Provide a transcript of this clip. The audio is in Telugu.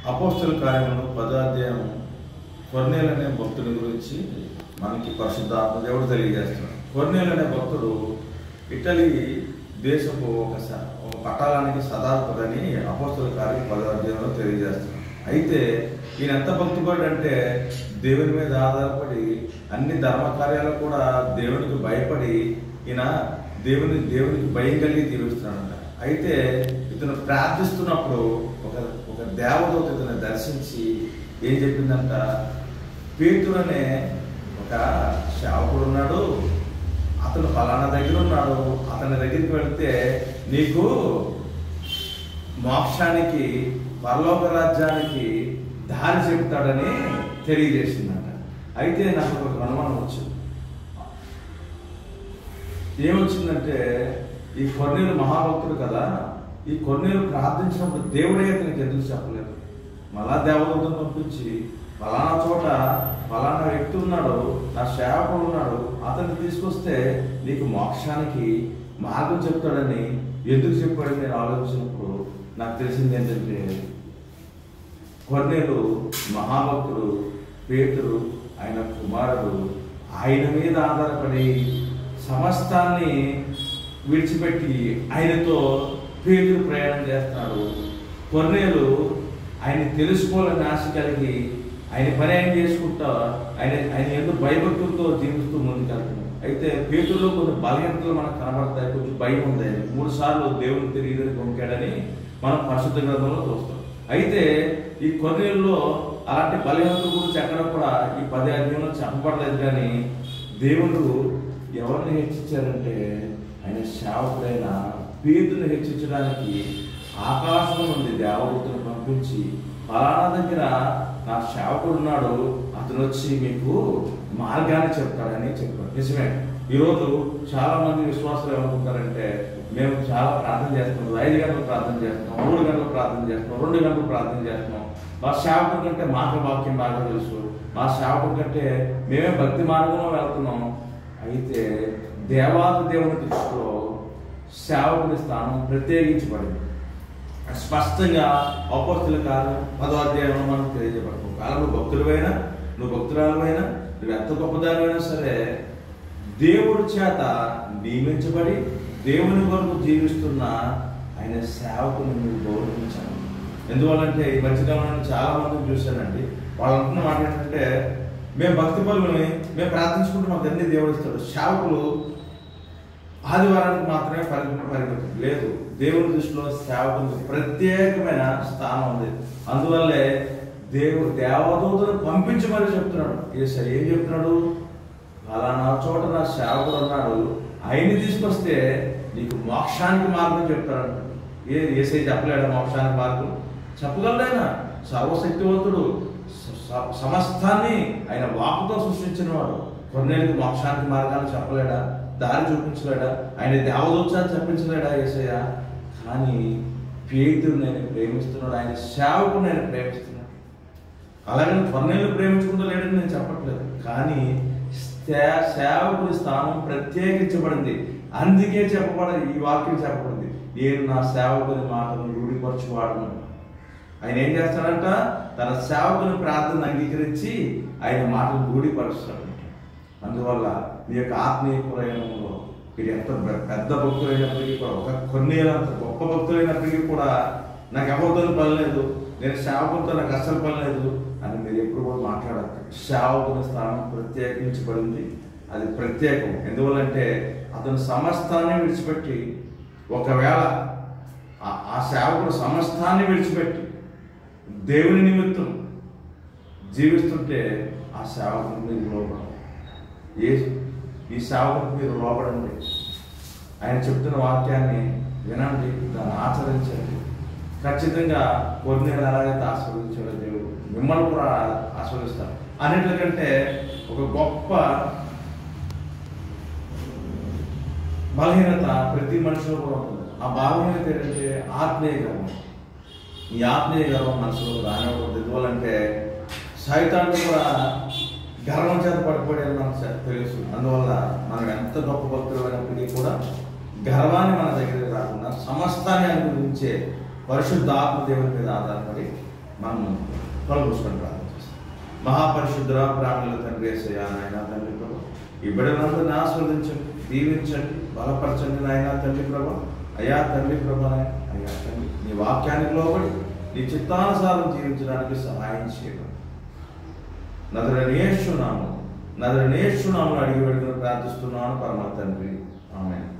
అపోస్తుల కార్యములు పదాధ్యాయం కొర్నేలు అనే భక్తుడి గురించి మనకి పరిశుద్ధాత్మ దేవుడు తెలియజేస్తున్నాడు కొర్నేలు అనే భక్తుడు ఇటలీ దేశపు ఒక స- ఒక పట్టాలానికి సదాధిపతి అపోస్తుల కార్యం పదాధ్యాయంలో తెలియజేస్తున్నాడు అయితే ఈయన ఎంత భక్తిపడి అంటే దేవుని మీద ఆధారపడి అన్ని ధర్మ కార్యాలు కూడా దేవునికి భయపడి ఈయన దేవుని దేవునికి భయం కలిగి జీవిస్తున్నాడంట అయితే ఇతను ప్రార్థిస్తున్నప్పుడు ఒక ఒక దేవదూత ఇతను దర్శించి ఏం చెప్పిందంట పేతురు అనే ఒక సేవకుడు ఉన్నాడు అతను ఫలానా దగ్గర ఉన్నాడు అతని దగ్గరికి వెళ్తే నీకు మోక్షానికి పరలోక రాజ్యానికి దారి చెప్తాడని తెలియజేసిందంట అయితే నాకు ఒక అనుమానం వచ్చింది ఏమొచ్చిందంటే ఈ కొన్నేరు మహాభక్తుడు కదా ఈ కొన్నేరు ప్రార్థించినప్పుడు దేవుడే అతనికి ఎందుకు చెప్పలేదు మళ్ళా దేవదూతను పంపించి ఫలానా చోట ఫలానా వ్యక్తి ఉన్నాడు నా సేవకుడు ఉన్నాడు అతన్ని తీసుకొస్తే నీకు మోక్షానికి మార్గం చెప్తాడని ఎందుకు చెప్పాడని నేను ఆలోచించినప్పుడు నాకు తెలిసింది ఏంటంటే కొన్నేరు మహాభక్తుడు పేతురు ఆయన కుమారుడు ఆయన మీద ఆధారపడి సమస్తాన్ని విడిచిపెట్టి ఆయనతో పేతురు ప్రయాణం చేస్తున్నాడు కొన్నేరు ఆయన తెలుసుకోవాలని ఆశ కలిగి ఆయన పని ఆయన చేసుకుంటా ఆయన ఆయన ఎందుకు భయభక్తులతో జీవిస్తూ ముందుకెళ్తున్నాడు అయితే పేతుల్లో కొన్ని బలహీనతలు మనకు కనబడతాయి కొంచెం భయం ఉంది ఆయన మూడు సార్లు దేవుని తిరిగి పొంకాడని మనం పరిశుద్ధ గ్రంథంలో చూస్తాం అయితే ఈ కొన్నేళ్ళలో అలాంటి బలహీనతల గురించి ఎక్కడ కూడా ఈ పది అధ్యాయంలో చెప్పబడలేదు కానీ దేవుడు ఎవరిని హెచ్చించారంటే ఆయన సేవకుడైన పేతుని హెచ్చించడానికి ఆకాశం నుండి దేవదూతను పంపించి ఫలానా దగ్గర నా సేవకుడు ఉన్నాడు అతను వచ్చి మీకు మార్గాన్ని చెప్తాడని చెప్పాడు నిజమే ఈరోజు చాలా మంది విశ్వాసాలు ఏమనుకుంటారంటే మేము చాలా ప్రార్థన చేస్తున్నాం ఐదు గంటలు ప్రార్థన చేస్తున్నాం మూడు గంటలు ప్రార్థన చేస్తున్నాం రెండు గంటలు ప్రార్థన చేస్తున్నాం మా సేవకుడి కంటే మాకు వాక్యం బాగా తెలుసు మా సేవకుడి కంటే మేమే భక్తి మార్గంలో వెళ్తున్నాం అయితే దేవాది దేవుని దృష్టిలో సేవకుని స్థానం ప్రత్యేకించబడింది స్పష్టంగా అపోస్తుల కాలం పదో అధ్యాయంలో మనకు తెలియజేయబడతాం కాలం నువ్వు భక్తులమైనా నువ్వు భక్తురాలమైనా నువ్వు ఎంత గొప్పదానివైనా సరే దేవుడి చేత నియమించబడి దేవుని కొరకు జీవిస్తున్న ఆయన సేవకుని నువ్వు గౌరవించాలి ఎందువల్లంటే ఈ మధ్యకాలంలో చాలా మందిని చూశానండి వాళ్ళు అంటున్న మాట ఏంటంటే మేము భక్తి పనులని మేము ప్రార్థించుకుంటే మాకు అన్ని దేవుడు ఇస్తాడు సేవకులు ఆదివారానికి మాత్రమే పరిమితం పరిమితం లేదు దేవుని దృష్టిలో సేవకునికి ప్రత్యేకమైన స్థానం ఉంది అందువల్లే దేవుడు దేవదూతను పంపించి మరి చెప్తున్నాడు ఏసై ఏం చెప్తున్నాడు ఫలానా చోట నా సేవకుడు ఉన్నాడు ఆయన్ని తీసుకొస్తే నీకు మోక్షానికి మార్గం చెప్తాడు ఏ ఏసై చెప్పలేడా మోక్షానికి మార్గం చెప్పగలడైనా సర్వశక్తివంతుడు స- స- సమస్తాన్ని ఆయన వాకుతో సృష్టించిన వాడు కొన్నేళ్ళకి మోక్షానికి మార్గాన్ని చెప్పలేడా దారి చూపించలేడా ఆయన దేవదూతాన్ని చెప్పించలేడా ఏసయ్య కానీ పేతుడు నేను ప్రేమిస్తున్నాడు ఆయన సేవకుడు నేను ప్రేమిస్తున్నాడు అలాగని కొన్నేళ్ళు ప్రేమించుకుంటూ లేడని నేను చెప్పట్లేదు కానీ స్తే- సేవకుడి స్థానం ప్రత్యేకించబడింది అందుకే చెప్పబడ ఈ వాక్యం చెప్పబడింది నేను నా సేవకుని మాటను రూఢిపరచువాడను ఆయన ఏం చేస్తాడంట తన సేవకుని ప్రార్థన అంగీకరించి ఆయన మాటను రూఢిపరుస్తాడు అందువల్ల మీ యొక్క ఆత్మీయ ప్రయాణంలో మీరు ఎంత పె- పెద్ద భక్తులైనప్పటికీ కూడా ఒక కొన్ని అంత గొప్ప భక్తులైనప్పటికీ కూడా నాకు ఎవరితో పని లేదు నేను సేవకులతో నాకు అస్సలు పని లేదు అని మీరు ఎప్పుడు కూడా మాట్లాడదు సేవకుని స్థానం ప్రత్యేకించబడింది అది ప్రత్యేకం ఎందువల్లంటే అతను సమస్తాన్ని విడిచిపెట్టి ఒకవేళ ఆ- ఆ సేవకుడు సమస్తాన్ని విడిచిపెట్టి దేవుని నిమిత్తం జీవిస్తుంటే ఆ సేవకుని మీరు లోపడాలి ఏ ఈ సేవకునికి మీరు లోపడండి ఆయన చెప్తున్న వాక్యాన్ని వినండి దాన్ని ఆచరించండి ఖచ్చితంగా కొన్ని ఎలాగైతే ఆస్వాదించాడో దేవుడు మిమ్మల్ని కూడా ఆస్వాదిస్తారు అన్నిటికంటే ఒక గొప్ప బలహీనత ప్రతి మనిషిలో కూడా ఉంటుంది ఆ బలహీనత ఏంటంటే ఆత్మీయ గర్వం ఈ ఆత్మీయ గర్వం మనసులో రానివ్వకూడదు ఎందువల్లంటే సైతాన్ని కూడా గర్వం చేత పడిపోయాడు మనకు చే- తెలుసు అందువల్ల మనం ఎంత గొప్ప భక్తులు అయినప్పటికీ కూడా గర్వాన్ని మన దగ్గరికి రాకుండా సమస్తాన్ని అనుభవించే పరిశుద్ధ ఆత్మ దేవుని మీద ఆధారపడి మనం కళ్ళు మూసుకొని ప్రార్థన చేస్తాం మహాపరిశుద్ధ ప్రాణుల తండ్రి ఏసయ్యా నాయన తండ్రి ప్రభు ఈ బిడ్డలందరినీ ఆస్వాదించండి దీవించండి బలపరచండి నాయన తండ్రి ప్రభు అయ్యా తండ్రి ప్రభు నాయన అయ్యా తండ్రి నీ వాక్యానికి లోబడి నీ చిత్తానుసారం జీవించడానికి సహాయం చేయడం నదరనేషునాము నదరనేషునాము అడిగి పెడుకుని ప్రార్థిస్తున్నాను పరమ తండ్రి ఆమె